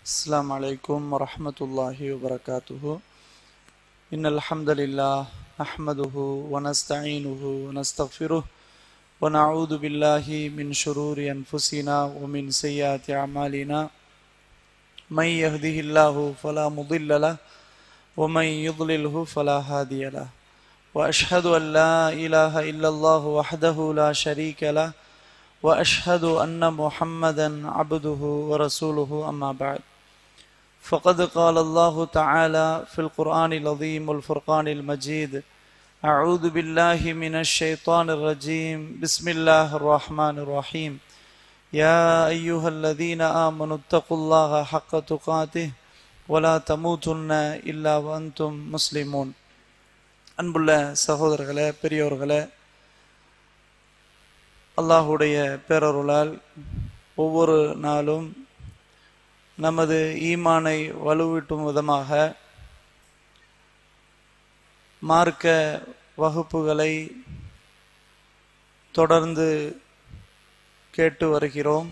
السلام عليكم ورحمة الله وبركاته إن الحمد لله نحمده ونستعينه ونستغفره ونعوذ بالله من شرور أنفسنا ومن سيئات أعمالنا من يهده الله فلا مضل له ومن يضلله فلا هادي له وأشهد أن لا إله إلا الله وحده لا شريك له واشهد ان محمدا عبده ورسوله اما بعد فقد قال الله تعالى في القران العظيم والفرقان المجيد اعوذ بالله من الشيطان الرجيم بسم الله الرحمن الرحيم يا ايها الذين امنوا اتقوا الله حق تقاته ولا تموتن الا وانتم مسلمون அன்புள்ள சகோதரர்களே பெரியோர்களே அல்லாஹுடைய பேரருளால் ஒவ்வொரு நாளும் நமது ஈமானை வலுவூட்டும் விதமாக மார்க்க வகுப்புகளை தொடர்ந்து கேட்டு வருகிறோம்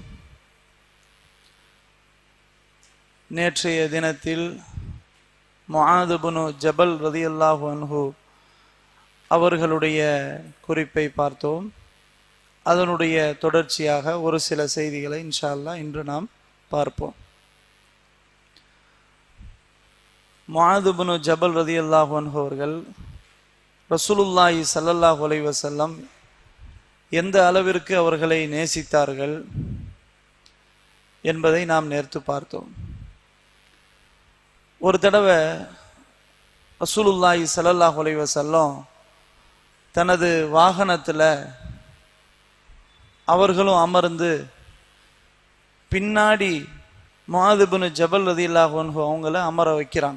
நேற்றைய தினத்தில் முஆதுபுனு ஜபல் ரதியல்லாஹு அன்ஹு அவர்களுடைய குறிப்பை பார்த்தோம் அதனுடைய தொடர்ச்சியாக ஒரு சில செய்திகளை இன்ஷா அல்லாஹ் இன்று நாம் பார்ப்போம் முஆதுபுனு ஜபல் ரதி அல்லாஹன் அவர்கள் ரசூலுல்லாஹி சல்லல்லாஹு அலைஹி வஸல்லம் எந்த அளவிற்கு அவர்களை நேசித்தார்கள் என்பதை நாம் நேர்த்து பார்த்தோம் ஒரு தடவை ரசூலுல்லாஹி சல்லல்லாஹு அலைஹி வஸல்லம் தனது வாகனத்தில் அவர்களும் அமர்ந்து பின்னாடி மாதுபுனு ஜபல் ரதில்லாஹன் அவங்கள அமர வைக்கிறாங்க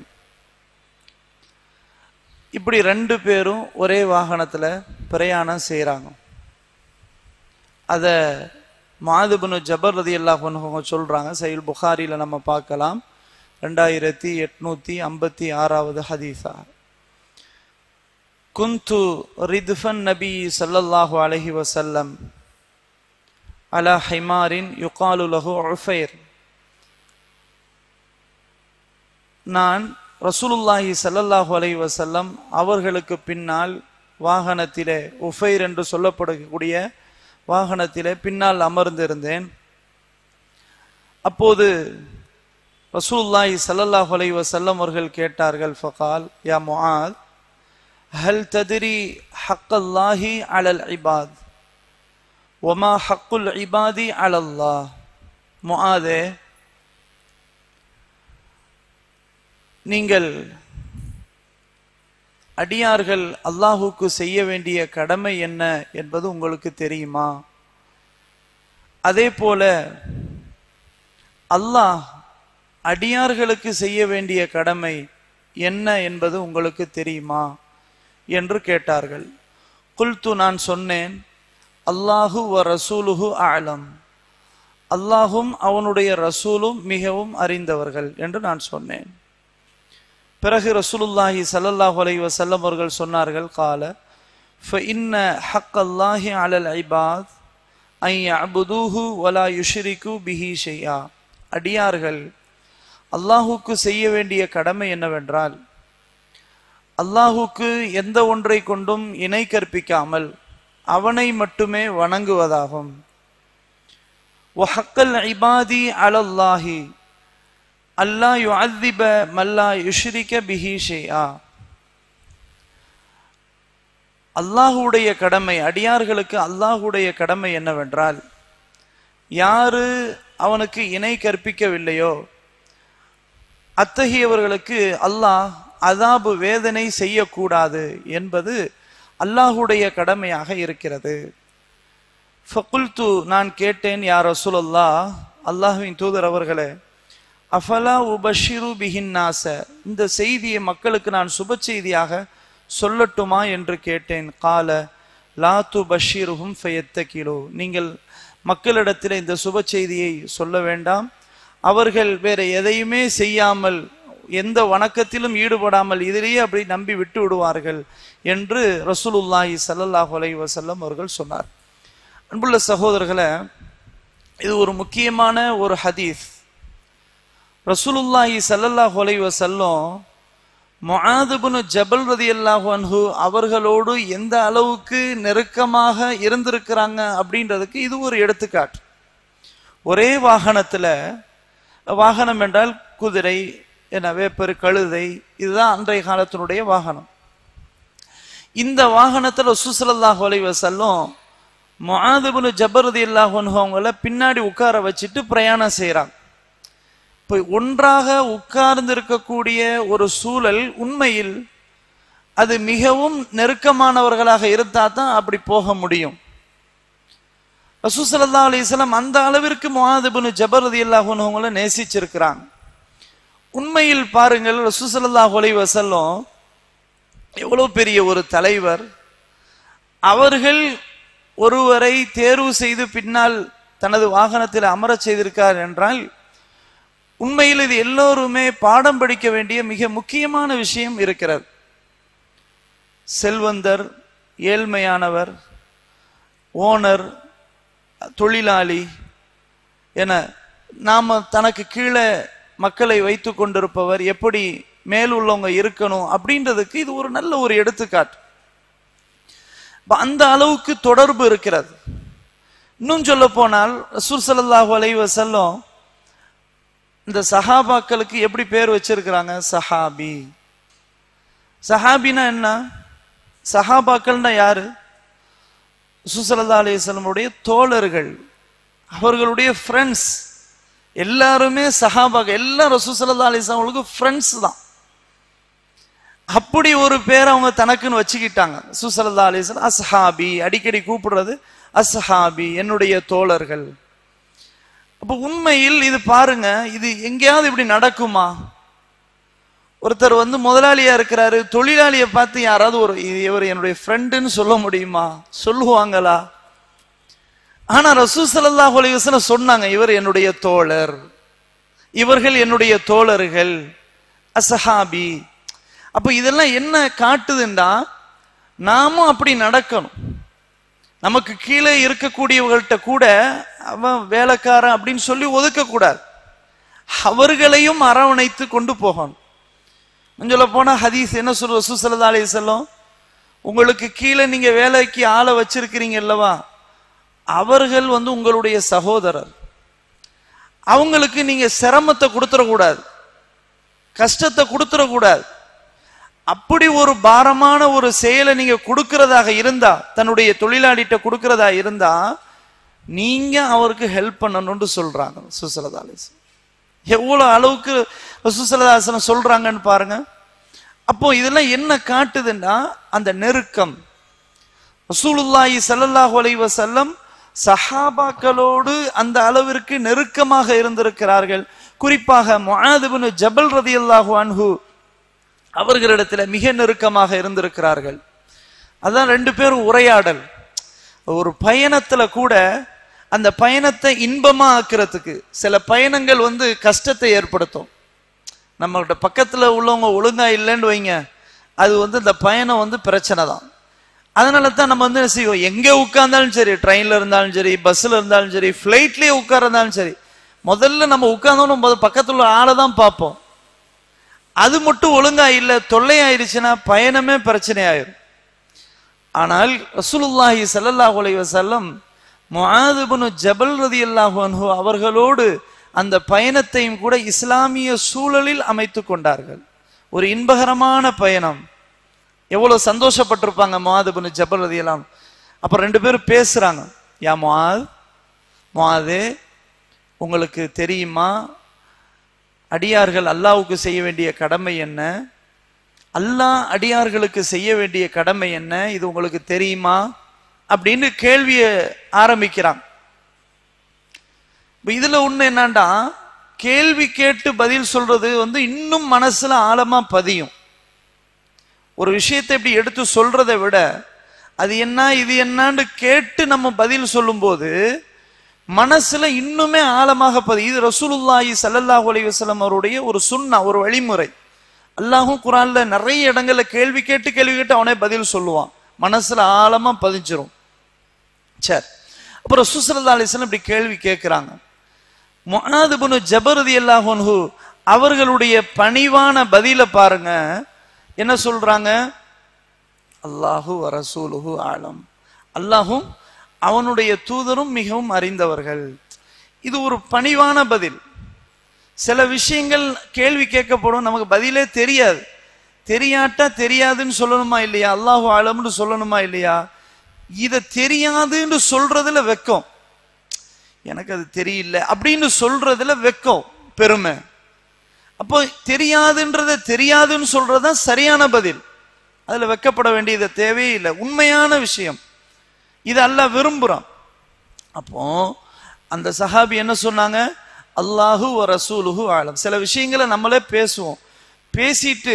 இப்படி ரெண்டு பேரும் ஒரே வாகனத்தில் பிரயாணம் செய்கிறாங்க அதை மாதுபுனு ஜபர் ரதி அவங்க சொல்கிறாங்க சைல் புகாரியில் நம்ம பார்க்கலாம் ரெண்டாயிரத்தி எட்நூத்தி ஐம்பத்தி ஆறாவது ஹதீஸா குந்து ரிதுஃபன் நபி சல்லல்லாஹு அலஹி வசல்லம் அலா ஹைமாரின் யுகாலு லஹு உஃபைர் நான் ரசூலுல்லாஹி சல்லல்லாஹு அலை வசல்லம் அவர்களுக்கு பின்னால் வாகனத்திலே உஃபைர் என்று சொல்லப்படக்கூடிய வாகனத்திலே பின்னால் அமர்ந்திருந்தேன் அப்போது ரசூலுல்லாஹி சல்லல்லாஹு அலை வசல்லம் அவர்கள் கேட்டார்கள் ஃபகால் யா முஆத் ஹல் ததிரி ஹக்கல்லாஹி அலல் இபாத் ஒமா ஹக்குல் இபாதி அலல்லா முஆதே நீங்கள் அடியார்கள் அல்லாஹுக்கு செய்ய வேண்டிய கடமை என்ன என்பது உங்களுக்கு தெரியுமா அதே போல அல்லாஹ் அடியார்களுக்கு செய்ய வேண்டிய கடமை என்ன என்பது உங்களுக்கு தெரியுமா என்று கேட்டார்கள் குல்து நான் சொன்னேன் அல்லாஹு வ ரசூலுஹு ஆலம் அல்லாஹும் அவனுடைய ரசூலும் மிகவும் அறிந்தவர்கள் என்று நான் சொன்னேன் பிறகு ரசூலுல்லாஹி சல்லல்லாஹு அலைஹி வஸல்லம் அவர்கள் சொன்னார்கள் கால فإن حق الله على العباد أن يعبدوه ولا يشركوا به شيئا அடியார்கள் அல்லாஹுக்கு செய்ய வேண்டிய கடமை என்னவென்றால் அல்லாஹுக்கு எந்த ஒன்றை கொண்டும் இணை கற்பிக்காமல் அவனை மட்டுமே வணங்குவதாகும் வஹக்கல் இபாதி அலல்லாஹி அல்லா யுஅதிப மல்லா யுஷ்ரிக பிஹி ஷைஆ அல்லாஹுடைய கடமை அடியார்களுக்கு அல்லாஹுடைய கடமை என்னவென்றால் யாரு அவனுக்கு இணை கற்பிக்கவில்லையோ அத்தகையவர்களுக்கு அல்லாஹ் அதாபு வேதனை செய்யக்கூடாது என்பது அல்லாஹுடைய கடமையாக இருக்கிறது ஃபகுல்து நான் கேட்டேன் யார் ரசூலல்லா அல்லாஹுவின் தூதர் அவர்களே அஃபலா உபஷிரு பிஹின் நாச இந்த செய்தியை மக்களுக்கு நான் சுப செய்தியாக சொல்லட்டுமா என்று கேட்டேன் கால லா து பஷீருகும் ஃபயத்த கிலோ நீங்கள் மக்களிடத்தில் இந்த சுப செய்தியை சொல்ல வேண்டாம் அவர்கள் வேற எதையுமே செய்யாமல் எந்த வணக்கத்திலும் ஈடுபடாமல் இதிலேயே அப்படி நம்பி விட்டு விடுவார்கள் என்று ரசூலுல்லாஹி சல்லல்லாஹு அலைஹி வஸல்லம் அவர்கள் சொன்னார் அன்புள்ள சகோதரர்களை இது ஒரு முக்கியமான ஒரு ஹதீஸ் ரசூலுல்லாஹி ஸல்லல்லாஹு அலைஹி வஸல்லம் முஆதுபுனு ஜபல் ரதியல்லாஹு அன்ஹு அவர்களோடு எந்த அளவுக்கு நெருக்கமாக இருந்திருக்கிறாங்க அப்படின்றதுக்கு இது ஒரு எடுத்துக்காட்டு ஒரே வாகனத்துல வாகனம் என்றால் குதிரை என்ன வேப்பரு கழுதை இதுதான் அன்றைய காலத்தினுடைய வாகனம் இந்த வாகனத்துல சுசலல்லாஹு அலைஹி வஸல்லம் முஆதுபுனு ஜபர் ரதியல்லாஹு அன்ஹு அவங்கள பின்னாடி உட்கார வச்சுட்டு பிரயாணம் செய்றாங்க இப்போ ஒன்றாக உட்கார்ந்து இருக்கக்கூடிய ஒரு சூழல் உண்மையில் அது மிகவும் நெருக்கமானவர்களாக இருந்தா தான் அப்படி போக முடியும் ரசூசல்லா அலிஸ்லாம் அந்த அளவிற்கு முகாதிபுனு ஜபரதி அல்லாஹுன்னு நேசிச்சிருக்கிறாங்க உண்மையில் பாருங்கள் ரசூசல்லாஹு அலி வசல்லம் எவ்வளவு பெரிய ஒரு தலைவர் அவர்கள் ஒருவரை தேர்வு செய்து பின்னால் தனது வாகனத்தில் அமரச் செய்திருக்கார் என்றால் உண்மையில் இது எல்லோருமே பாடம் படிக்க வேண்டிய மிக முக்கியமான விஷயம் இருக்கிறது செல்வந்தர் ஏழ்மையானவர் ஓனர் தொழிலாளி என நாம தனக்கு கீழே மக்களை வைத்து கொண்டிருப்பவர் எப்படி மேல் உள்ளவங்க இருக்கணும் அப்படின்றதுக்கு இது ஒரு நல்ல ஒரு எடுத்துக்காட்டு அப்ப அந்த அளவுக்கு தொடர்பு இருக்கிறது இன்னும் சொல்ல போனால் ரசூல் ஸல்லல்லாஹு அலைஹி வஸல்லம் இந்த சஹாபாக்களுக்கு எப்படி பேர் வச்சிருக்கிறாங்க சஹாபி சஹாபினா என்ன சஹாபாக்கள்னா யாரு சுசலல்லா அலிஸ்லமுடைய தோழர்கள் அவர்களுடைய ஃப்ரெண்ட்ஸ் எல்லாருமே சஹாபாக்கள் எல்லாரும் ரசூசல்லா அலிஸ்லாமங்களுக்கு ஃப்ரெண்ட்ஸ் தான் அப்படி ஒரு பேர் அவங்க தனக்குன்னு வச்சுக்கிட்டாங்க சுசலல்லா அலிஸ்லாம் அஸ்ஹாபி அடிக்கடி கூப்பிடுறது அஸ்ஹாபி என்னுடைய தோழர்கள் அப்ப உண்மையில் இது பாருங்க இது எங்கேயாவது இப்படி நடக்குமா ஒருத்தர் வந்து முதலாளியா இருக்கிறாரு தொழிலாளியை பார்த்து யாராவது ஒரு இது இவர் என்னுடைய ஃப்ரெண்டுன்னு சொல்ல முடியுமா சொல்லுவாங்களா ஆனா ரசூ சல்லாஹ் அலைவசனம் சொன்னாங்க இவர் என்னுடைய தோழர் இவர்கள் என்னுடைய தோழர்கள் அசஹாபி அப்ப இதெல்லாம் என்ன காட்டுதுன்னா நாமும் அப்படி நடக்கணும் நமக்கு கீழே இருக்கக்கூடியவர்கள்ட்ட கூட அவன் வேலைக்காரன் அப்படின்னு சொல்லி ஒதுக்க கூடாது அவர்களையும் அரவணைத்து கொண்டு போகணும் சொல்ல போனா ஹதீஸ் என்ன சொல்ற சுசலதா அலி செல்லம் உங்களுக்கு கீழே நீங்க வேலைக்கு ஆளை வச்சிருக்கிறீங்க அல்லவா அவர்கள் வந்து உங்களுடைய சகோதரர் அவங்களுக்கு நீங்க சிரமத்தை கொடுத்துடக்கூடாது கஷ்டத்தை கொடுத்துடக்கூடாது அப்படி ஒரு பாரமான ஒரு செயலை நீங்க கொடுக்கிறதாக இருந்தா தன்னுடைய தொழிலாளிகிட்ட கொடுக்கிறதா இருந்தா நீங்க அவருக்கு ஹெல்ப் பண்ணணும்னு சொல்றாங்க சுசலதாலேசன் எவ்வளவு அளவுக்கு சுசலதாசனம் சொல்றாங்கன்னு பாருங்க அப்போ இதெல்லாம் என்ன காட்டுதுன்னா அந்த நெருக்கம் ரசூலுல்லாஹி ஸல்லல்லாஹு அலைஹி வஸல்லம் சஹாபாக்களோடு அந்த அளவிற்கு நெருக்கமாக இருந்திருக்கிறார்கள் குறிப்பாக முஆத் இப்னு ஜபல் ரதியல்லாஹு அன்ஹு அவர்களிடத்துல மிக நெருக்கமாக இருந்திருக்கிறார்கள் அதான் ரெண்டு பேரும் உரையாடல் ஒரு பயணத்துல கூட அந்த பயணத்தை இன்பமா ஆக்குறதுக்கு சில பயணங்கள் வந்து கஷ்டத்தை ஏற்படுத்தும் நம்மகிட்ட பக்கத்துல உள்ளவங்க ஒழுங்கா இல்லைன்னு வைங்க அது வந்து இந்த பயணம் வந்து பிரச்சனை தான் அதனால தான் நம்ம வந்து என்ன செய்வோம் எங்க உட்கார்ந்தாலும் சரி ட்ரெயின்ல இருந்தாலும் சரி பஸ்ல இருந்தாலும் சரி ஃபிளைட்லயே உட்கார்ந்தாலும் சரி முதல்ல நம்ம உட்கார்ந்தோம் பக்கத்துல உள்ள ஆளை தான் பார்ப்போம் அது மட்டும் ஒழுங்கா இல்ல தொல்லையாயிருச்சுன்னா பயணமே பிரச்சனை ஆயிரும் ஆனால் ரசூலுல்லாஹி ஸல்லல்லாஹு அலைஹி வஸல்லம் முஆத் இப்னு ஜபல் ரதியல்லாஹு அன்ஹு அவர்களோடு அந்த பயணத்தையும் கூட இஸ்லாமிய சூழலில் அமைத்து கொண்டார்கள் ஒரு இன்பகரமான பயணம் எவ்வளவு சந்தோஷப்பட்டிருப்பாங்க முஆத் இப்னு ஜபல் ரதியல்லாம் அப்ப ரெண்டு பேரும் பேசுறாங்க யா முஆத் முஆதே உங்களுக்கு தெரியுமா அடியார்கள் அல்லாவுக்கு செய்ய வேண்டிய கடமை என்ன அல்லாஹ் அடியார்களுக்கு செய்ய வேண்டிய கடமை என்ன இது உங்களுக்கு தெரியுமா அப்படின்னு கேள்வியை ஆரம்பிக்கிறான் இதுல ஒண்ணு என்னண்டா கேள்வி கேட்டு பதில் சொல்றது வந்து இன்னும் மனசுல ஆழமா பதியும் ஒரு விஷயத்தை இப்படி எடுத்து சொல்றதை விட அது என்ன இது என்னன்னு கேட்டு நம்ம பதில் சொல்லும்போது மனசுல இன்னுமே ஆழமாக பதியும் இது ரசூலுல்லாஹி ஸல்லல்லாஹு அலைஹி வஸல்லம் அவருடைய ஒரு சுன்னா ஒரு வழிமுறை அல்லாஹும் குரான்ல நிறைய இடங்கள்ல கேள்வி கேட்டு கேள்வி கேட்டு அவனே பதில் சொல்லுவான் மனசுல ஆழமா பதிஞ்சிரும் சரி அப்புறம் சுசல்லா அலிஸ்லாம் இப்படி கேள்வி கேட்கிறாங்க முஆத் இப்னு ஜபர் ரலியல்லாஹு அன்ஹு அவர்களுடைய பணிவான பதில பாருங்க என்ன சொல்றாங்க அல்லாஹு ரசூலுஹு ஆலம் அல்லாஹும் அவனுடைய தூதரும் மிகவும் அறிந்தவர்கள் இது ஒரு பணிவான பதில் சில விஷயங்கள் கேள்வி கேட்கப்படும் நமக்கு பதிலே தெரியாது தெரியாட்டா தெரியாதுன்னு சொல்லணுமா இல்லையா அல்லாஹு ஆலம்னு சொல்லணுமா இல்லையா இத தெரியாதுன்னு சொல்றதுல வெக்கம் எனக்கு அது தெரியல அப்படின்னு சொல்றதுல வெக்கம் பெருமை அப்போ தெரியாதுன்றத தெரியாதுன்னு சொல்றதுதான் சரியான பதில் அதுல வெக்கப்பட வேண்டியது தேவையே இல்லை உண்மையான விஷயம் இது அல்லாஹ் விரும்புறான் அப்போ அந்த சஹாபி என்ன சொன்னாங்க அல்லாஹு வ ரசூலுஹு ஆலம் சில விஷயங்களை நம்மளே பேசுவோம் பேசிட்டு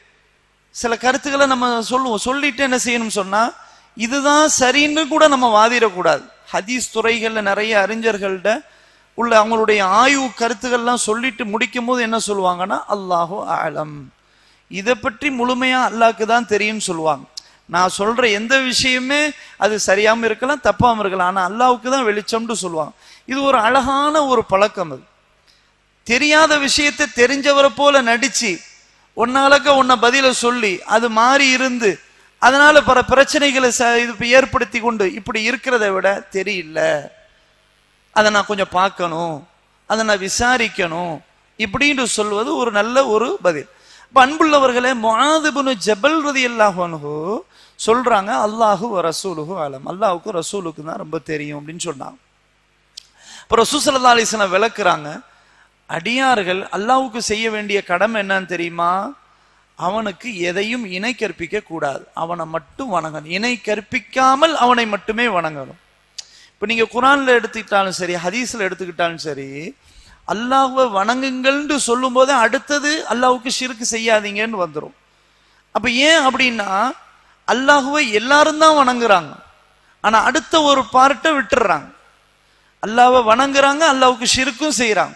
சில கருத்துக்களை நம்ம சொல்லுவோம் சொல்லிட்டு என்ன செய்யணும் சொன்னா இதுதான் சரின்னு கூட நம்ம வாதிடக்கூடாது ஹதீஸ் துறைகள்ல நிறைய அறிஞர்கள்ட்ட உள்ள அவங்களுடைய ஆய்வு கருத்துக்கள்லாம் சொல்லிட்டு முடிக்கும் போது என்ன சொல்லுவாங்கன்னா அல்லாஹு ஆலம் இதை பற்றி முழுமையா அல்லாஹ்க்கு தான் தெரியும்னு சொல்லுவாங்க நான் சொல்ற எந்த விஷயமே அது சரியாம இருக்கலாம் தப்பாம இருக்கலாம் ஆனா அல்லாஹ்வுக்கு தான் வெளிச்சம்னு சொல்லுவாங்க இது ஒரு அழகான ஒரு பழக்கம் அது தெரியாத விஷயத்தை தெரிஞ்சவரை போல நடிச்சு ஒன்னாலக்க உன்னை பதில சொல்லி அது மாறி இருந்து அதனால பல பிரச்சனைகளை ச- இது இப்ப ஏற்படுத்தி கொண்டு இப்படி இருக்கிறத விட தெரியல அதை நான் கொஞ்சம் பார்க்கணும் அதை நான் விசாரிக்கணும் இப்படின்னு சொல்வது ஒரு நல்ல ஒரு பதில் இப்ப அன்புள்ளவர்களே முஆதுபுனு ஜபல் ரதி அல்லாஹு சொல்றாங்க அல்லாஹு வ ரசூலுஹு ஆலம் அல்லாஹுக்கும் ரசூலுக்கு தான் ரொம்ப தெரியும் அப்படின்னு சொன்னாங்க இப்போ ரசூசல்லா அலிஸ்லாம் விளக்குறாங்க அடியார்கள் அல்லாஹ்வுக்கு செய்ய வேண்டிய கடமை என்னன்னு தெரியுமா அவனுக்கு எதையும் இணை கற்பிக்க கூடாது அவனை மட்டும் வணங்கணும் இணை கற்பிக்காமல் அவனை மட்டுமே வணங்கணும் இப்ப நீங்க குரான்ல எடுத்துக்கிட்டாலும் சரி ஹதீஸ்ல எடுத்துக்கிட்டாலும் சரி அல்லாஹ்வை வணங்குங்கள்னு சொல்லும் போதே அடுத்தது அல்லாஹ்வுக்கு ஷிர்க்கு செய்யாதீங்கன்னு வந்துரும் அப்ப ஏன் அப்படின்னா அல்லாஹ்வை எல்லாரும் தான் வணங்குறாங்க ஆனா அடுத்த ஒரு பார்ட்டை விட்டுறாங்க அல்லாஹ்வை வணங்குறாங்க அல்லாஹ்வுக்கு ஷிர்க்கும் செய்றாங்க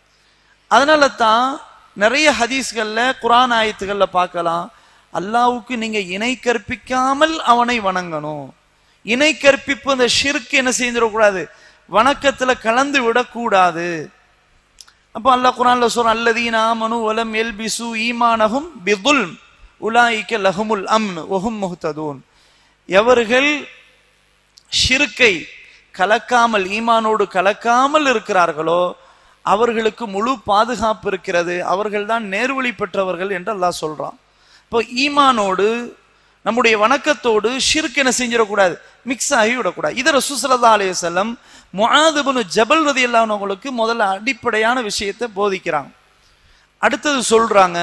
அதனால தான் நிறைய ஹதீஸ்கள்ல குரான் ஆயத்துகள்ல பார்க்கலாம் அல்லாஹ்வுக்கு நீங்க இணை கற்பிக்காமல் அவனை வணங்கணும் இணை கற்பிப்பு அந்த ஷிர்க் என்ன செஞ்சிடக்கூடாது வணக்கத்துல கலந்து விடக்கூடாது அப்போ அல்லாஹ் குரான்ல சொல்றான் அல்லதீன ஆமனு வலம் எல்பிசு ஈமானஹும் பிதுல் உலாயிக்க லஹுமுல் அம்ன் ஒஹும் முஹ்ததூன் எவர்கள் ஷிர்க்கை கலக்காமல் ஈமானோடு கலக்காமல் இருக்கிறார்களோ அவர்களுக்கு முழு பாதுகாப்பு இருக்கிறது அவர்கள் தான் நேர்வழி பெற்றவர்கள் என்று அல்லாஹ் சொல்றான் இப்போ ஈமானோடு நம்முடைய வணக்கத்தோடு ஷிர்க் என்ன செஞ்சிடக்கூடாது மிக்ஸ் ஆகி விடக்கூடாது இதை ரசூசல்லா அலைய செல்லம் முஆதுபுனு ஜபல் ரதி அல்லாஹ்வுங்களுக்கு முதல்ல அடிப்படையான விஷயத்தை போதிக்கிறாங்க அடுத்தது சொல்றாங்க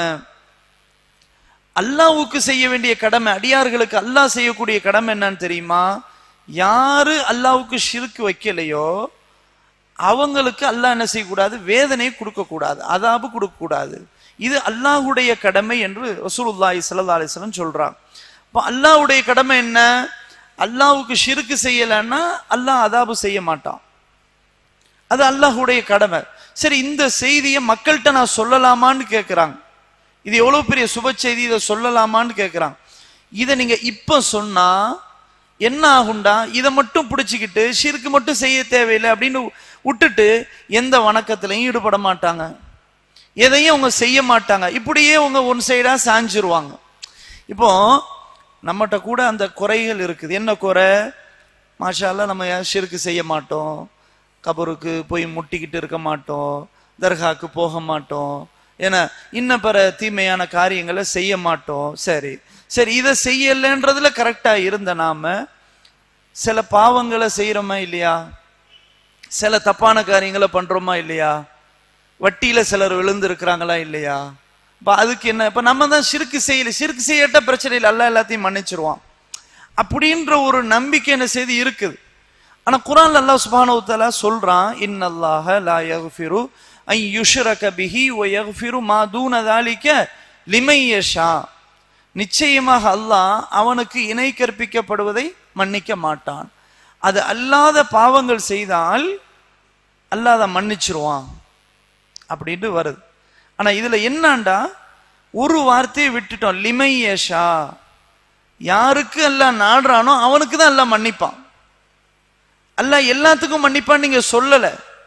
அல்லாஹ்வுக்கு செய்ய வேண்டிய கடமை அடியார்களுக்கு அல்லாஹ் செய்யக்கூடிய கடமை என்னன்னு தெரியுமா யாரு அல்லாஹ்வுக்கு ஷிர்க் வைக்கலையோ அவங்களுக்கு அல்லாஹ் என்ன செய்யக்கூடாது வேதனை கொடுக்க கூடாது அதாபு கொடுக்க கூடாது இது அல்லாஹ்வுடைய கடமை என்று ரசூலுல்லாஹி ஸல்லல்லாஹு அலைஹி வஸல்லம் சொல்றாங்க அப்ப அல்லாஹ்வுடைய கடமை என்ன அல்லாஹ்வுக்கு ஷிர்க் செய்யலைன்னா அல்லாஹ் அதாபு செய்ய மாட்டான் அது அல்லாஹ்வுடைய கடமை சரி இந்த செய்தியை மக்கள்கிட்ட நான் சொல்லலாமான்னு கேட்குறாங்க இது எவ்வளவு பெரிய சுப செய்தி இதை சொல்லலாமான்னு கேட்குறாங்க இதை நீங்க இப்ப சொன்னா என்ன ஆகும்டா இதை மட்டும் பிடிச்சிக்கிட்டு ஷிர்க்கு மட்டும் செய்ய தேவையில்லை அப்படின்னு விட்டுட்டு எந்த வணக்கத்திலையும் ஈடுபட மாட்டாங்க எதையும் அவங்க செய்ய மாட்டாங்க இப்படியே அவங்க ஒன் சைடா சாஞ்சிருவாங்க இப்போ நம்மகிட்ட கூட அந்த குறைகள் இருக்குது என்ன குறை மாஷால்லா நம்ம ஷிர்க்கு செய்ய மாட்டோம் கபருக்கு போய் முட்டிக்கிட்டு இருக்க மாட்டோம் தர்காக்கு போக மாட்டோம் ஏன்னா இன்ன பிற தீமையான காரியங்களை செய்ய மாட்டோம் சரி சரி இதை செய்யலைன்றதுல கரெக்டா இருந்த நாம சில பாவங்களை செய்யறோமா இல்லையா சில தப்பான காரியங்களை பண்றோமா இல்லையா வட்டியில சிலர் விழுந்து இருக்கிறாங்களா இல்லையா இப்ப அதுக்கு என்ன இப்ப நம்ம தான் சிறுக்கு செய்யல சிறுக்கு செய்யட்ட பிரச்சனை இல்லை அல்ல எல்லாத்தையும் மன்னிச்சிருவான் அப்படின்ற ஒரு நம்பிக்கை என்ன செய்து இருக்குது ஆனா குரான் அல்லாஹ் சுப்ஹானஹு தஆலா சொல்றான் இன்னல்லாஹ லா யக்ஃபிரு அன் யுஷ்ரக பிஹி வ யக்ஃபிரு மா தூன ذلك லிமை யஷா நிச்சயமாக அல்லாஹ் அவனுக்கு இணை கற்பிக்கப்படுவதை மன்னிக்க மாட்டான் அது அல்லாத பாவங்கள் செய்தால் அல்லாஹ் அதை மன்னிச்சிருவான் அப்படின்னு வருது ஆனா இதுல என்னண்டா ஒரு வார்த்தையை விட்டுட்டோம் லிமை யஷா யாருக்கு அல்லாஹ் நாடுறானோ அவனுக்கு தான் அல்லாஹ் மன்னிப்பான் அல்லாஹ் எல்லாத்துக்கும் மன்னிப்பான்னு நீங்க சொல்லல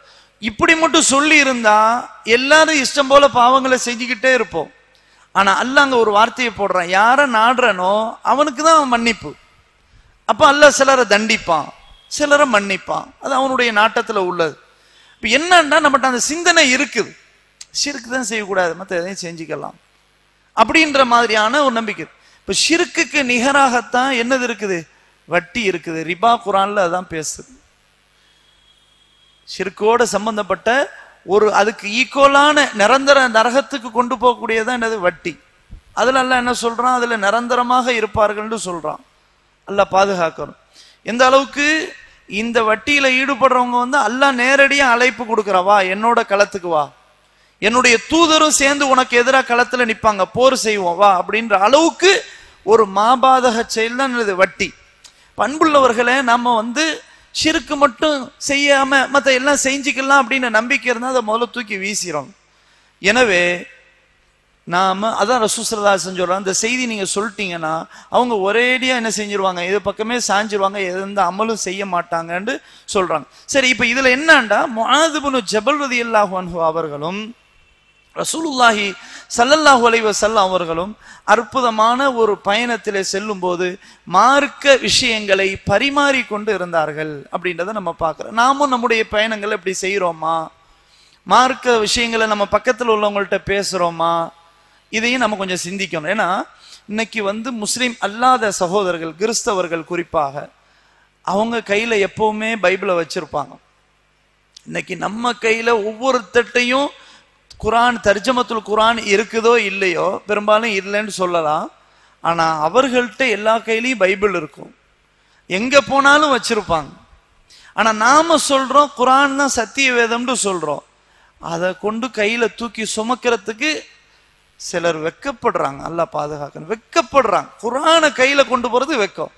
இப்படி மட்டும் சொல்லி இருந்தா எல்லாரும் இஷ்டம் போல பாவங்களை செஞ்சுக்கிட்டே இருப்போம் ஆனா அல்லாஹ் அங்க ஒரு வார்த்தையை போடுறான் யார நாடுறனோ அவனுக்கு தான் மன்னிப்பு அப்ப அல்லாஹ் சிலரை தண்டிப்பான் சிலரை மன்னிப்பான் அது அவனுடைய நாட்டத்துல உள்ளது இப்ப என்னன்னா நம்மகிட்ட அந்த சிந்தனை இருக்குது ஷிருக்கு தான் செய்யக்கூடாது மற்ற எதையும் செஞ்சுக்கலாம் அப்படின்ற மாதிரியான ஒரு நம்பிக்கை இப்ப ஷிருக்குக்கு நிகராகத்தான் என்னது இருக்குது வட்டி இருக்குது ரிபா குரான்ல அதான் பேசுது ஷிருக்கோட சம்பந்தப்பட்ட ஒரு அதுக்கு ஈக்குவலான நிரந்தர நரகத்துக்கு கொண்டு போகக்கூடியதான் என்னது வட்டி அதுல எல்லாம் என்ன சொல்றான் அதுல நிரந்தரமாக இருப்பார்கள்னு சொல்றான் அல்லாஹ் பாதுகாக்கணும் எந்த அளவுக்கு இந்த வட்டியில ஈடுபடுறவங்க வந்து அல்லாஹ் நேரடியா அழைப்பு கொடுக்குறா வா என்னோட களத்துக்கு வா என்னுடைய தூதரும் சேர்ந்து உனக்கு எதிராக களத்துல நிப்பாங்க போர் செய்வோம் வா அப்படின்ற அளவுக்கு ஒரு மாபாதக செயல் தான் இது வட்டி பண்புள்ளவர்களை நம்ம வந்து ஷிருக்கு மட்டும் செய்யாம மத்த எல்லாம் செஞ்சுக்கலாம் அப்படின்னு நம்பிக்கை இருந்தா அதை முதல்ல தூக்கி வீசிடும் எனவே நாம அதான் ரசூசரதா செஞ்சோம் அந்த செய்தி நீங்க சொல்லிட்டீங்கன்னா அவங்க ஒரேடியா என்ன செஞ்சிருவாங்க இது பக்கமே சாஞ்சிருவாங்க எந்த அமலும் செய்ய மாட்டாங்கன்னு சொல்றாங்க சரி இப்ப இதுல என்னண்டா முஆதுபுனு ஜபல் ரதி அல்லாஹு அவர்களும் ரசூலுல்லாஹி சல்லல்லாஹு அலைஹி வஸல்லம் அவர்களும் அற்புதமான ஒரு பயணத்திலே செல்லும்போது மார்க்க விஷயங்களை பரிமாறி கொண்டு இருந்தார்கள் அப்படின்றத நம்ம பார்க்கிறோம் நாமும் நம்முடைய பயணங்களை இப்படி செய்றோமா மார்க்க விஷயங்களை நம்ம பக்கத்துல உள்ளவங்கள்ட்ட பேசுறோமா இதையும் நம்ம கொஞ்சம் சிந்திக்கணும் ஏன்னா இன்னைக்கு வந்து முஸ்லிம் அல்லாத சகோதரர்கள் கிறிஸ்தவர்கள் குறிப்பாக அவங்க கையில எப்பவுமே பைபிளை வச்சிருப்பாங்க இன்னைக்கு நம்ம கையில ஒவ்வொருத்தட்டையும் குரான் தர்ஜமத்துல் குரான் இருக்குதோ இல்லையோ பெரும்பாலும் இல்லைன்னு சொல்லலாம் ஆனா அவர்கள்ட்ட எல்லா கையிலயும் பைபிள் இருக்கும் எங்க போனாலும் வச்சிருப்பாங்க ஆனா நாம சொல்றோம் குரான் தான் சத்திய வேதம்னு சொல்றோம் அதை கொண்டு கையில தூக்கி சுமக்கிறதுக்கு சிலர் வெக்கப்படுறாங்க நல்லா பாதுகாக்கணும் வெக்கப்படுறாங்க குரானை கையில கொண்டு போறது வெக்கம்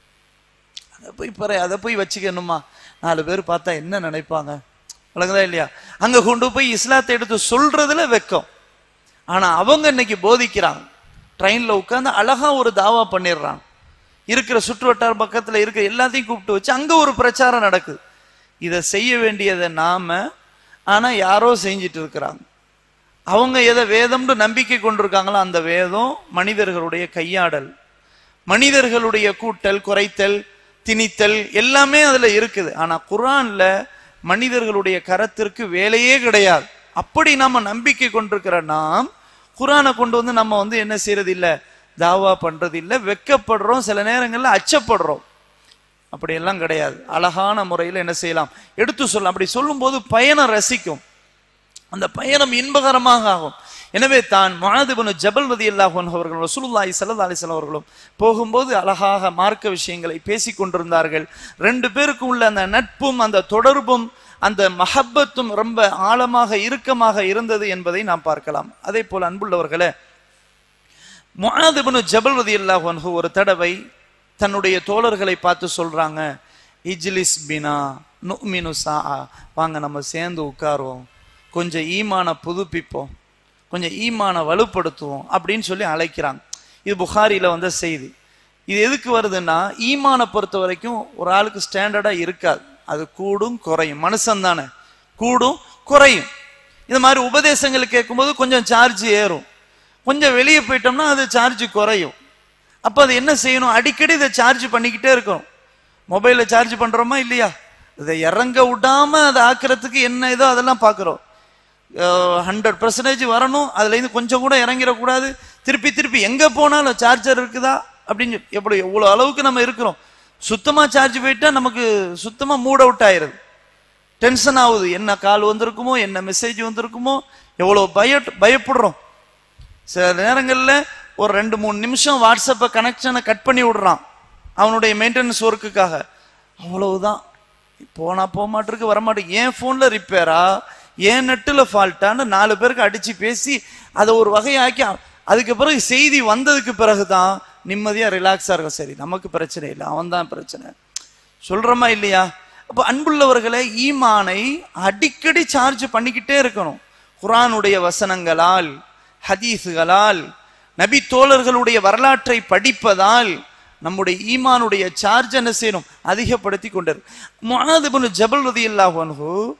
அதை போய் பாரு அதை போய் வச்சுக்கணுமா நாலு பேர் பார்த்தா என்ன நினைப்பாங்க விளங்குதா இல்லையா அங்க கொண்டு போய் இஸ்லாத்தை எடுத்து சொல்றதுல வெக்கம் ஆனா அவங்க இன்னைக்கு போதிக்கிறாங்க ட்ரெயின்ல உட்கார்ந்து அழகா ஒரு தாவா பண்ணிடுறாங்க இருக்கிற சுற்று வட்டார பக்கத்துல இருக்கிற எல்லாத்தையும் கூப்பிட்டு வச்சு அங்க ஒரு பிரச்சாரம் நடக்குது இதை செய்ய வேண்டியதை நாம ஆனா யாரோ செஞ்சிட்டு இருக்கிறாங்க அவங்க எதை வேதம்னு நம்பிக்கை கொண்டிருக்காங்களோ அந்த வேதம் மனிதர்களுடைய கையாடல் மனிதர்களுடைய கூட்டல் குறைத்தல் திணித்தல் எல்லாமே அதுல இருக்குது ஆனா குரான்ல மனிதர்களுடைய கரத்திற்கு வேலையே கிடையாது அப்படி நாம நம்பிக்கை கொண்டிருக்கிற நாம் குரானை கொண்டு வந்து நம்ம வந்து என்ன செய்யறது இல்ல தாவா பண்றது இல்ல வெக்கப்படுறோம் சில நேரங்கள்ல அச்சப்படுறோம் அப்படியெல்லாம் கிடையாது அழகான முறையில் என்ன செய்யலாம் எடுத்து சொல்லலாம் அப்படி சொல்லும்போது பயணம் ரசிக்கும் அந்த பயணம் இன்பகரமாக ஆகும் எனவே தான் மாதுபனு ஜபல் வதி அல்லாஹன் அவர்கள் ரசூலுல்லாஹி ஸல்லல்லாஹு அலைஹி வஸல்லம் அவர்களும் போகும்போது அழகாக மார்க்க விஷயங்களை பேசிக் கொண்டிருந்தார்கள் ரெண்டு பேருக்கும் உள்ள அந்த நட்பும் அந்த தொடர்பும் அந்த மஹப்பத்தும் ரொம்ப ஆழமாக இறுக்கமாக இருந்தது என்பதை நாம் பார்க்கலாம் அதே போல் அன்புள்ளவர்களே முஆதுபனு ஜபல் வதி அல்லாஹு ஒரு தடவை தன்னுடைய தோழர்களை பார்த்து சொல்றாங்க இஜ்லிஸ் பினா நுமினு சா வாங்க நம்ம சேர்ந்து உட்காருவோம் கொஞ்சம் ஈமான புதுப்பிப்போம் கொஞ்சம் ஈமான வலுப்படுத்துவோம் அப்படின்னு சொல்லி அழைக்கிறாங்க இது புகாரில வந்த செய்தி இது எதுக்கு வருதுன்னா ஈமானை பொறுத்த வரைக்கும் ஒரு ஆளுக்கு ஸ்டாண்டர்டா இருக்காது அது கூடும் குறையும் மனுஷன் தானே கூடும் குறையும் இந்த மாதிரி உபதேசங்கள் கேட்கும்போது கொஞ்சம் சார்ஜ் ஏறும் கொஞ்சம் வெளியே போயிட்டோம்னா அது சார்ஜ் குறையும் அப்ப அது என்ன செய்யணும் அடிக்கடி இதை சார்ஜ் பண்ணிக்கிட்டே இருக்கணும் மொபைல சார்ஜ் பண்றோமா இல்லையா இதை இறங்க விடாம அதை ஆக்குறதுக்கு என்ன இதோ அதெல்லாம் பார்க்குறோம் ஹண்ட்ரட் பர்சன்டேஜ் வரணும் அதுல இருந்து கொஞ்சம் கூட இறங்கிடக்கூடாது திருப்பி திருப்பி எங்க போனாலும் சார்ஜர் இருக்குதா அப்படின்னு எப்படி எவ்வளவு அளவுக்கு நம்ம இருக்கிறோம் சுத்தமா சார்ஜ் போயிட்டா நமக்கு சுத்தமா மூட் அவுட் ஆயிருது டென்ஷன் ஆகுது என்ன கால் வந்திருக்குமோ என்ன மெசேஜ் வந்திருக்குமோ எவ்வளவு பய பயப்படுறோம் சில நேரங்கள்ல ஒரு ரெண்டு மூணு நிமிஷம் வாட்ஸ்அப்பை கனெக்ஷனை கட் பண்ணி விடுறான் அவனுடைய மெயின்டெனன்ஸ் ஒர்க்குக்காக அவ்வளவுதான் போனா போக மாட்டிருக்கு வரமாட்டேங்க என் போன்ல ரிப்பேரா ஏன் நெட்டுல ஃபால்ட்டான்னு நாலு பேருக்கு அடிச்சு பேசி அதை ஒரு வகையாக்கி அதுக்கு பிறகு செய்தி வந்ததுக்கு பிறகுதான் நிம்மதியா ரிலாக்ஸா இருக்கும் சரி நமக்கு பிரச்சனை இல்லை அவன் தான் பிரச்சனை சொல்றோமா இல்லையா அப்ப அன்புள்ளவர்களை ஈமானை அடிக்கடி சார்ஜ் பண்ணிக்கிட்டே இருக்கணும் குரானுடைய வசனங்களால் ஹதீஸுகளால் நபி தோழர்களுடைய வரலாற்றை படிப்பதால் நம்முடைய ஈமானுடைய சார்ஜ் என்ன செய்யணும் அதிகப்படுத்தி கொண்டிரு முஆதுபுன் ஜபல் ரதியல்லாஹு அன்ஹு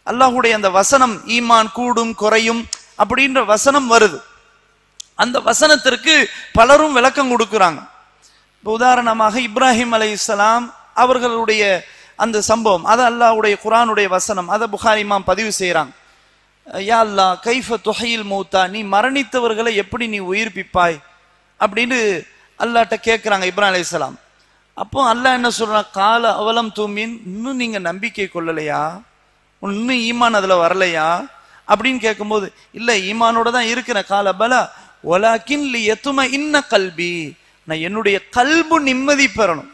அல்லாஹுடைய அந்த வசனம் ஈமான் கூடும் குறையும் அப்படின்ற வசனம் வருது அந்த வசனத்திற்கு பலரும் விளக்கம் கொடுக்குறாங்க இப்ப உதாரணமாக இப்ராஹிம் அலை இஸ்லாம் அவர்களுடைய அந்த சம்பவம் அது அல்லாஹ்வுடைய குரானுடைய வசனம் அதை புகாரி இமாம் பதிவு செய்கிறாங்க யா அல்லா கைஃப துஹையில் மௌத்தா நீ மரணித்தவர்களை எப்படி நீ உயிர்ப்பிப்பாய் அப்படின்னு அல்லாட்ட கேட்குறாங்க இப்ராஹிம் அலைஹிஸ்ஸலாம் அப்போ அல்லாஹ் என்ன சொல்றான் கால அவலம் தூமின் இன்னும் நீங்க நம்பிக்கை கொள்ளலையா இன்னும் ஈமான் அதுல வரலையா அப்படின்னு கேட்கும்போது இல்ல ஈமானோட தான் இருக்கிறேன் கால பல ஒலாக்கின் லி எத்தும இன்ன கல்வி நான் என்னுடைய கல்பு நிம்மதி பெறணும்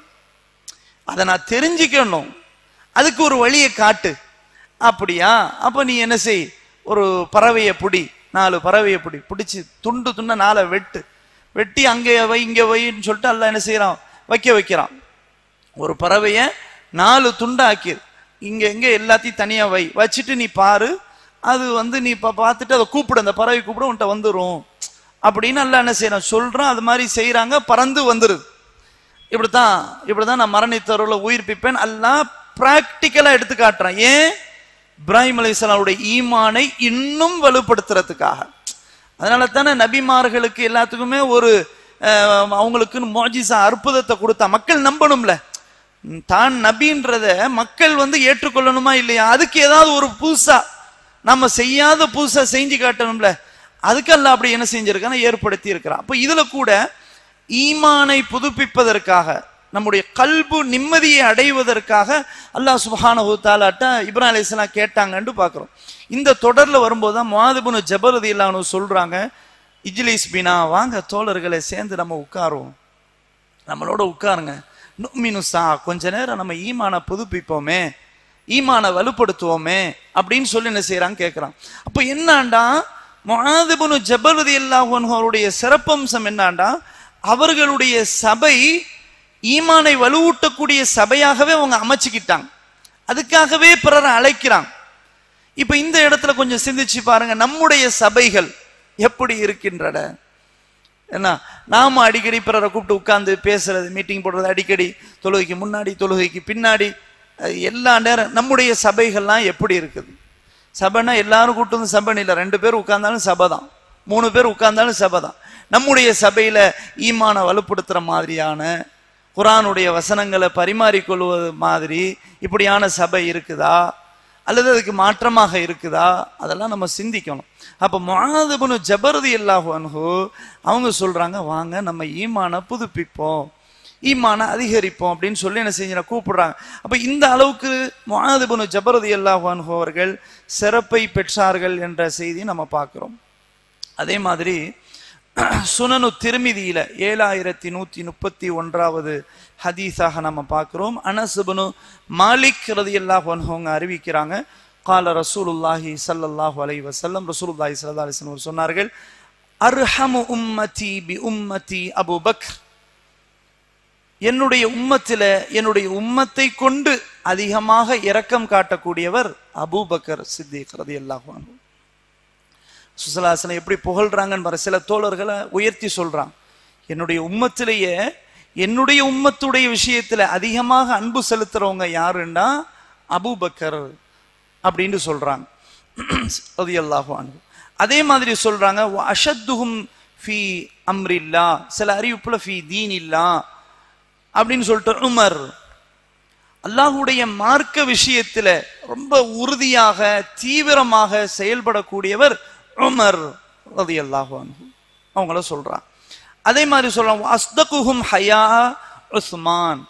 அதை நான் தெரிஞ்சுக்கணும் அதுக்கு ஒரு வழியை காட்டு அப்படியா அப்ப நீ என்ன செய் ஒரு பறவையை பிடி நாலு பறவையை பிடி பிடிச்சி துண்டு துண்ட நாளை வெட்டு வெட்டி அங்கே வை இங்கே வைன்னு சொல்லிட்டு அல்லாஹ் என்ன செய்யறான் வைக்க வைக்கிறான் ஒரு பறவைய நாலு துண்டாக்கி இங்க எங்க எல்லாத்தையும் தனியா வை வச்சுட்டு நீ பாரு அது வந்து நீ இப்ப பார்த்துட்டு அதை கூப்பிடு அந்த பறவை கூப்பிட உன்கிட்ட வந்துரும் அப்படின்னு அல்லாஹ் என்ன செய்யறான் சொல்றான் அது மாதிரி செய்யறாங்க பறந்து வந்துருது இப்படித்தான் இப்படிதான் நான் மரணித்தவர்களை உயிர்ப்பிப்பேன் அல்லாஹ் பிராக்டிக்கலா எடுத்து காட்டுறான் ஏன் இப்ராஹிம் அலைஹிஸ்ஸலாமுடைய ஈமானை இன்னும் வலுப்படுத்துறதுக்காக அதனால தானே நபிமார்களுக்கு எல்லாத்துக்குமே ஒரு அஹ், அவங்களுக்குன்னு மோஜிசா அற்புதத்தை கொடுத்தா மக்கள் நம்பணும்ல ம், தான் நபின்றத மக்கள் வந்து ஏற்றுக்கொள்ளணுமா இல்லையா அதுக்கு ஏதாவது ஒரு புதுசா நம்ம செய்யாத புதுசா செஞ்சு காட்டணும்ல அதுக்கெல்லாம் அப்படி என்ன செஞ்சிருக்கான்னு ஏற்படுத்தி இருக்கிறான் அப்போ இதுல கூட ஈமானை புதுப்பிப்பதற்காக நம்முடைய கல்பு நிம்மதியை அடைவதற்காக அல்லாஹ் சுப்ஹானஹு தஆலாட்ட இப்ராஹிம் அலைஹிஸ்ஸலாம் கேட்டாங்கன்னு பார்க்குறோம் இந்த தொடர்ல வரும்போது தான் முஆதுபுனு ஜபல் ரதியல்லாஹு சொல்றாங்க இஜ்லிஸ் பினா வாங்க தோழர்களை சேர்ந்து நம்ம உட்காருவோம் நம்மளோட உட்காருங்க நுமினு சா கொஞ்ச நேரம் நம்ம ஈமானை புதுப்பிப்போமே ஈமானை வலுப்படுத்துவோமே அப்படின்னு சொல்லி என்ன செய்யறாங்க கேட்கிறான் அப்ப என்னாண்டா முஆதுபுனு ஜபல் ரதியல்லாஹு அன்ஹு அவருடைய சிறப்பம்சம் என்னாண்டா அவர்களுடைய சபை ஈமானை வலுவூட்டக்கூடிய சபையாகவே அவங்க அமைச்சுக்கிட்டாங்க அதுக்காகவே பிறரை அழைக்கிறாங்க இப்ப இந்த இடத்துல கொஞ்சம் சிந்திச்சு பாருங்க நம்முடைய சபைகள் எப்படி இருக்கின்றன என்ன நாம அடிக்கடி பிறரை கூப்பிட்டு உட்கார்ந்து பேசுறது மீட்டிங் போடுறது அடிக்கடி தொழுகைக்கு முன்னாடி தொழுகைக்கு பின்னாடி அஹ், எல்லா நேரம் நம்முடைய சபைகள்லாம் எப்படி இருக்குது சபைனா எல்லாரும் கூட்டு வந்து சபைன்னு இல்லை ரெண்டு பேர் உட்கார்ந்தாலும் சபை தான் மூணு பேர் உட்கார்ந்தாலும் சபை தான் நம்முடைய சபையில ஈமானை வலுப்படுத்துற மாதிரியான குரானுடைய வசனங்களை பரிமாறிக்கொள்வது மாதிரி இப்படியான சபை இருக்குதா அல்லது அதுக்கு மாற்றமாக இருக்குதா அதெல்லாம் நம்ம சிந்திக்கணும் அப்ப முஆதுபுனு ஜபரதி அல்லாஹு அன்ஹு அவங்க சொல்றாங்க வாங்க நம்ம ஈமானை புதுப்பிப்போம் ஈமானை அதிகரிப்போம் அப்படின்னு சொல்லி என்ன செஞ்ச கூப்பிடுறாங்க அப்ப இந்த அளவுக்கு முஆதுபுனு ஜபரதி அல்லாஹு அன்ஹு அவர்கள் சிறப்பை பெற்றார்கள் என்ற செய்தி நம்ம பார்க்கிறோம் அதே மாதிரி சுனனு திருமிதியில ஏழாயிரத்தி நூத்தி முப்பத்தி ஒன்றாவது ஹதீஸாக நம்ம பார்க்கிறோம் அனசுபனு மாலிக் ரதியல்லாஹு அன்ஹு அவங்க அறிவிக்கிறாங்க கால ரசூலுல்லாஹி ஸல்லல்லாஹு அலைஹி வஸல்லம் ரசூலுல்லாஹி ஸல்லல்லாஹு அலைஹி வஸல்லம் சொன்னார்கள் அர்ஹமு உம்மதி பி உம்மதி அபூபக்ர் என்னுடைய உம்மத்தில என்னுடைய உம்மத்தை கொண்டு அதிகமாக இரக்கம் காட்டக்கூடியவர் அபூபக்கர் சித்திக் ரதியல்லாஹு அன்ஹு சுசலாசனம் எப்படி புகழ்றாங்கன்னு பாரு சில தோழர்களை உயர்த்தி சொல்றான் என்னுடைய உம்மத்திலேயே என்னுடைய உம்மத்துடைய விஷயத்துல அதிகமாக அன்பு செலுத்துறவங்க யாருன்னா அபூபக்கர் அப்படின்னு சொல்றாங்க அது அல்லாஹு அதே மாதிரி சொல்றாங்க அஷத்துஹும் ஃபி அம்ரில்லா சில அறிவிப்புல ஃபி தீன் இல்லா அப்படின்னு சொல்லிட்டு உமர் அல்லாஹுடைய மார்க்க விஷயத்துல ரொம்ப உறுதியாக தீவிரமாக செயல்படக்கூடியவர் உமர் ரதி அல்லாஹு அவங்கள சொல்றான் அதே மாதிரி சொல்றான் அஸ்தகுஹும் ஹயா உஸ்மான்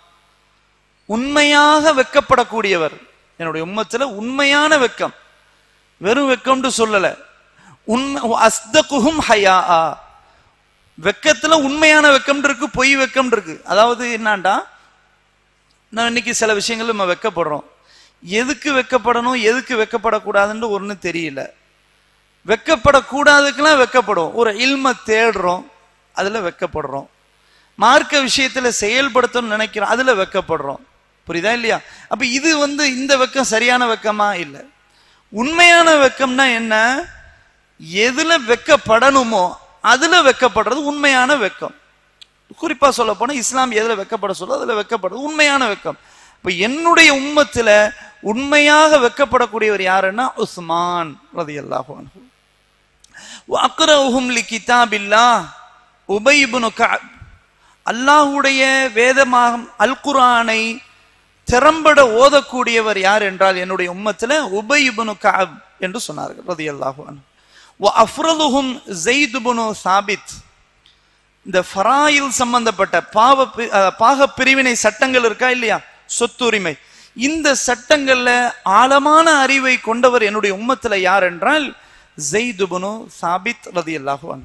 உண்மையாக வெக்கப்படக்கூடியவர் என்னுடைய உம்மத்துல உண்மையான வெக்கம் வெறும் வெக்கம்னு சொல்லல உண்மை அஸ்தகுஹும் ஹயா வெக்கத்துல உண்மையான வெக்கம் இருக்கு பொய் வெக்கம் இருக்கு அதாவது என்னண்டா நான் இன்னைக்கு சில விஷயங்கள் நம்ம வெக்கப்படுறோம் எதுக்கு வெக்கப்படணும் எதுக்கு வெக்கப்படக்கூடாதுன்னு ஒண்ணு தெரியல வெக்கப்படக்கூடாதுக்கெல்லாம் வெக்கப்படும் ஒரு இல்ம தேடுறோம் அதுல வெக்கப்படுறோம் மார்க்க விஷயத்துல செயல்படுத்தணும்னு நினைக்கிறோம் அதுல வெக்கப்படுறோம் புரியுதா இல்லையா அப்ப இது வந்து இந்த வெக்கம் சரியான வெக்கமா இல்லை உண்மையான வெக்கம்னா என்ன எதுல வெக்கப்படணுமோ அதுல வெக்கப்படுறது உண்மையான வெக்கம் குறிப்பா சொல்ல போனா இஸ்லாம் எதுல வெக்கப்பட சொல்ல அதுல வெக்கப்படுறது உண்மையான வெக்கம் இப்ப என்னுடைய உம்மத்துல உண்மையாக வெக்கப்படக்கூடியவர் யாருன்னா உஸ்மான் ரதியல்லாஹு அன்ஹு அக்ரஹும் லி கிதாபில்லா உபைபுனு கஅப் அல்லாஹுடைய வேதமாகும் அல் குர்ஆனை திறம்பட ஓதக்கூடியவர் யார் என்றால் என்னுடைய உம்மத்துல உபைபுனு கஅப் என்று சொன்னார்கள் ரதியல்லாஹு அன்ஹு வ அஃரலுஹும் ஸெய்த் இப்னு சாபித் இந்த ஃபராயில் சம்பந்தப்பட்ட பாவ பி- அஹ், பாக பிரிவினை சட்டங்கள் இருக்கா இல்லையா சொத்துரிமை இந்த சட்டங்கள்ல ஆழமான அறிவை கொண்டவர் என்னுடைய உம்மத்துல யார் என்றால் ஸெய்த் இப்னு சாபித் ரதியல்லாஹு அன்ஹு